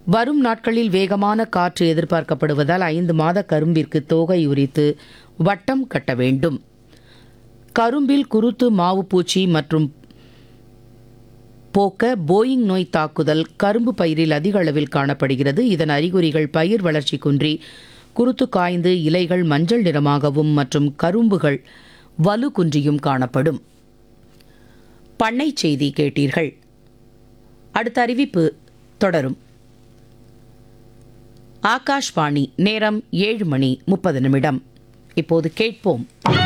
வரும் நாட்களில் வேகமான காற்று எதிர்பார்க்கப்படுவதால் ஐந்து மாத கரும்பிற்கு தோகை உரித்து வட்டம் கட்ட வேண்டும் கரும்பில் குருத்து மாவு பூச்சி மற்றும் போக்க போயிங் நோய் தாக்குதல் கரும்பு பயிரில் அதிக அளவில் காணப்படுகிறது இதன் அறிகுறிகள் பயிர் வளர்ச்சி குன்றி குருத்து காய்ந்து இலைகள் மஞ்சள் நிறமாகவும் மற்றும் கரும்புகள் வலு குன்றியும் காணப்படும் பண்ணை செய்தி கேட்டீர்கள் அடுத்த அறிவிப்பு தொடரும் ஆகாஷ்வாணி நேரம் ஏழு மணி முப்பது நிமிடம் இப்போது கேட்போம்